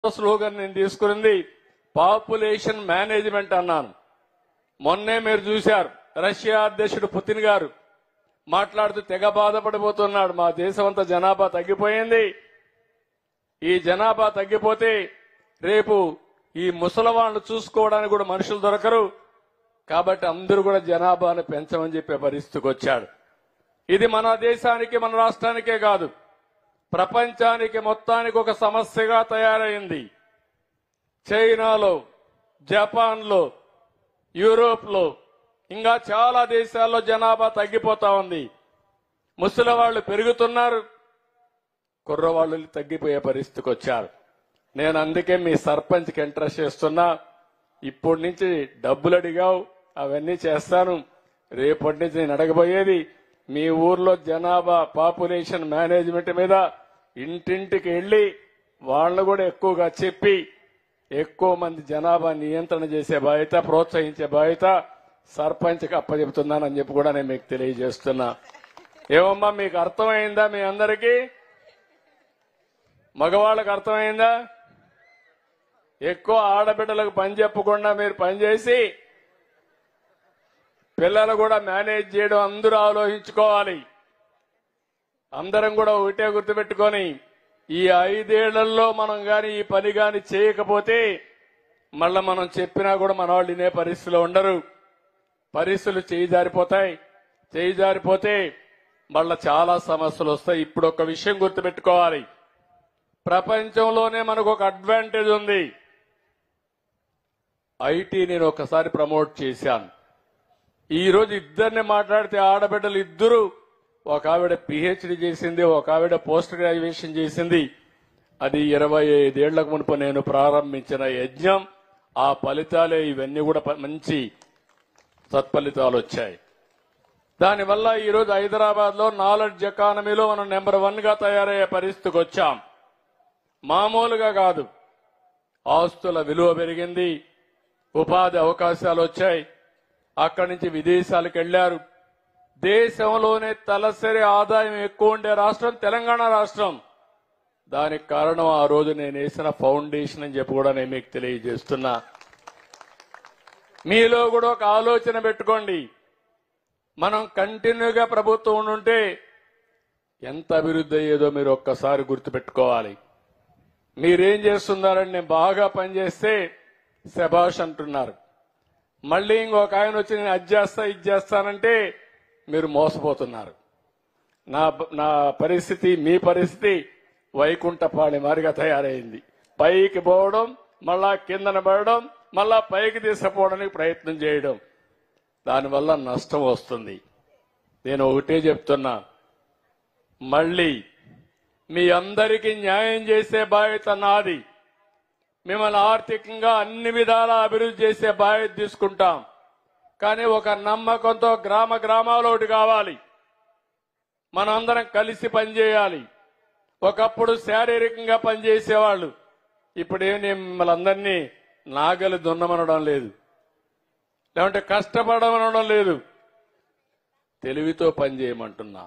slogan నేను తీసుకున్నది population management అన్నాను మొన్నే మీరు చూశారు రష్యా అధ్యక్షుడు పుతిన్ గారు మాట్లాడుతూ తెగ బాధపడిపోతున్నాడు మా దేశం అంతా జనాభా తగ్గిపోయింది ఈ జనాభా తగ్గిపోతే రేపు ఈ ముసలవాళ్ళను చూసుకోవడానికి కూడా మనుషులు దొరకరు కాబట్టి అందరూ కూడా జనాభాను పెంచమని చెప్పే పరిస్థితికి వచ్చాడు ఇది మన దేశానికి మన రాష్ట్రానికే కాదు ప్రపంచానికి మొత్తానికి ఒక సమస్యగా తయారైంది చైనాలో జపాన్లో యూరోప్లో ఇంకా చాలా దేశాల్లో జనాభా తగ్గిపోతా ఉంది ముసలి వాళ్ళు పెరుగుతున్నారు కుర్రవాళ్ళు తగ్గిపోయే పరిస్థితికి వచ్చారు నేను అందుకే మీ సర్పంచ్కి ఇంట్రెస్ట్ చేస్తున్నా ఇప్పటి నుంచి డబ్బులు అడిగావు అవన్నీ చేస్తాను రేపటి నుంచి నేను అడగబోయేది మీ ఊర్లో జనాభా పాపులేషన్ మేనేజ్మెంట్ మీద ఇంటింటికి వెళ్ళి వాళ్ళను కూడా ఎక్కువగా చెప్పి ఎక్కువ మంది జనాభా నియంత్రణ చేసే బాధ్యత ప్రోత్సహించే బాధ్యత సర్పంచ్కి అప్పచెబుతున్నానని చెప్పి కూడా నేను మీకు తెలియజేస్తున్నా ఏమమ్మా మీకు అర్థమైందా మీ అందరికీ మగవాళ్ళకు అర్థమైందా ఎక్కువ ఆడబిడ్డలకు పని చెప్పకుండా మీరు పనిచేసి పిల్లలు కూడా మేనేజ్ చేయడం అందరూ ఆలోచించుకోవాలి అందరం కూడా ఒకటే గుర్తుపెట్టుకొని ఈ ఐదేళ్లలో మనం గాని ఈ పని గాని చేయకపోతే మళ్ళా మనం చెప్పినా కూడా మన వాళ్ళు వినే పరిస్థితిలో ఉండరు పరిస్థితులు చేయి జారిపోతాయి చేయి జారిపోతే మళ్ళా చాలా సమస్యలు వస్తాయి ఇప్పుడు ఒక విషయం గుర్తుపెట్టుకోవాలి ప్రపంచంలోనే మనకు ఒక అడ్వాంటేజ్ ఉంది ఐటీ నేను ఒకసారి ప్రమోట్ చేశాను ఈ రోజు ఇద్దరిని మాట్లాడితే ఆడబిడ్డలు ఇద్దరు ఒక ఆవిడ పిహెచ్డి చేసింది ఒక ఆవిడ పోస్ట్ గ్రాడ్యుయేషన్ చేసింది అది ఇరవై ఐదేళ్లకు మునుపు నేను ప్రారంభించిన యజ్ఞం ఆ ఫలితాలే ఇవన్నీ కూడా ప- మంచి సత్ఫలితాలు వచ్చాయి దానివల్ల ఈరోజు హైదరాబాద్ లో నాలెడ్జ్ ఎకానమీలో మనం నెంబర్ వన్ గా తయారయ్యే పరిస్థితికి వచ్చాం మామూలుగా కాదు ఆస్తుల విలువ పెరిగింది ఉపాధి అవకాశాలు వచ్చాయి అక్కడి నుంచి విదేశాలకు వెళ్లారు దేశంలోనే తలసరి ఆదాయం ఎక్కువ ఉండే రాష్ట్రం తెలంగాణ రాష్ట్రం దానికి కారణం ఆ రోజు నేను వేసిన ఫౌండేషన్ అని చెప్పి కూడా నేను మీకు తెలియజేస్తున్నా మీలో కూడా ఒక ఆలోచన పెట్టుకోండి మనం కంటిన్యూగా ప్రభుత్వం ఉంటే ఎంత అభివృద్ధి అయ్యేదో మీరు ఒక్కసారి గుర్తుపెట్టుకోవాలి మీరేం చేస్తున్నారని నేను బాగా పనిచేస్తే శభాష్ అంటున్నారు మళ్ళీ ఇంకొక ఆయన వచ్చి నేను అది చేస్తా ఇది చేస్తానంటే మీరు మోసపోతున్నారు నా నా పరిస్థితి మీ పరిస్థితి వైకుంఠపాళి మారిగా తయారైంది పైకి పోవడం మళ్ళా కిందన పడడం మళ్ళా పైకి తీసుకుపోవడానికి ప్రయత్నం చేయడం దానివల్ల నష్టం వస్తుంది నేను ఒకటే చెప్తున్నా మళ్ళీ మీ అందరికీ న్యాయం చేసే బాధ్యత నాది మిమ్మల్ని ఆర్థికంగా అన్ని విధాలా అభివృద్ధి చేసే బాధ్యత తీసుకుంటాం కానీ ఒక నమ్మకంతో గ్రామ గ్రామాలు ఒకటి కావాలి మనందరం కలిసి పనిచేయాలి ఒకప్పుడు శారీరకంగా పనిచేసేవాళ్ళు ఇప్పుడేం నేను మిమ్మల్ని అందరినీ నాగలి దున్నమనడం లేదు లేకుంటే కష్టపడమనడం లేదు తెలివితో పనిచేయమంటున్నా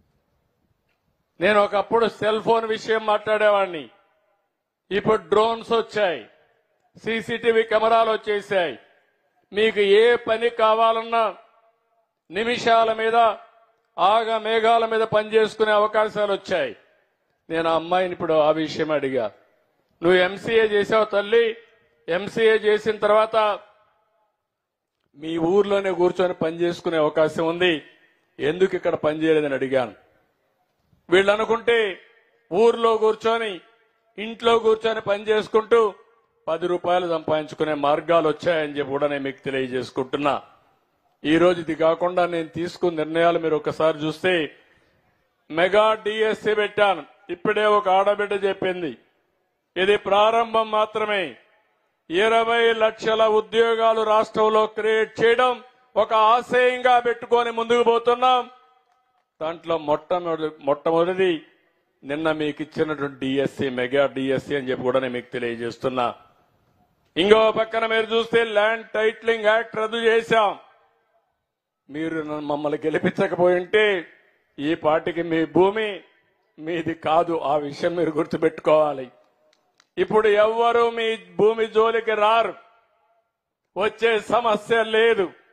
నేను ఒకప్పుడు సెల్ ఫోన్ విషయం మాట్లాడేవాడిని ఇప్పుడు డ్రోన్స్ వచ్చాయి సీసీటీవీ కెమెరాలు వచ్చేసాయి మీకు ఏ పని కావాలన్నా నిమిషాల మీద ఆగ మేఘాల మీద పనిచేసుకునే అవకాశాలు వచ్చాయి నేను ఆ అమ్మాయిని ఇప్పుడు ఆ విషయం అడిగా నువ్వు ఎంసీఏ చేసావు తల్లి ఎంసీఏ చేసిన తర్వాత మీ ఊర్లోనే కూర్చొని పని చేసుకునే అవకాశం ఉంది ఎందుకు ఇక్కడ పని చేయలేదని అడిగాను వీళ్ళు అనుకుంటే ఊర్లో కూర్చొని ఇంట్లో కూర్చొని పని చేసుకుంటూ పది రూపాయలు సంపాదించుకునే మార్గాలు వచ్చాయని చెప్పి కూడా నేను మీకు తెలియజేసుకుంటున్నా ఈ రోజు ఇది కాకుండా నేను తీసుకున్న నిర్ణయాలు మీరు ఒకసారి చూస్తే మెగా డిఎస్సి పెట్టాను ఇప్పుడే ఒక ఆడబిడ్డ చెప్పింది ఇది ప్రారంభం మాత్రమే ఇరవై లక్షల ఉద్యోగాలు రాష్ట్రంలో క్రియేట్ చేయడం ఒక ఆశయంగా పెట్టుకొని ముందుకు పోతున్నాం దాంట్లో మొట్టమొదటి మొట్టమొదటిది నిన్న మీకు ఇచ్చినటువంటి డిఎస్సి మెగా డిఎస్సి అని చెప్పి కూడా నేను మీకు తెలియజేస్తున్నా ఇంకో పక్కన మీరు చూస్తే ల్యాండ్ టైట్లింగ్ యాక్ట్ రద్దు చేశాం మీరు నన్ను మమ్మల్ని గెలిపించకపోయి ఉంటే ఈ పార్టీకి మీ భూమి మీది కాదు ఆ విషయం మీరు గుర్తుపెట్టుకోవాలి ఇప్పుడు ఎవ్వరూ మీ భూమి జోలికి రారు వచ్చే సమస్య లేదు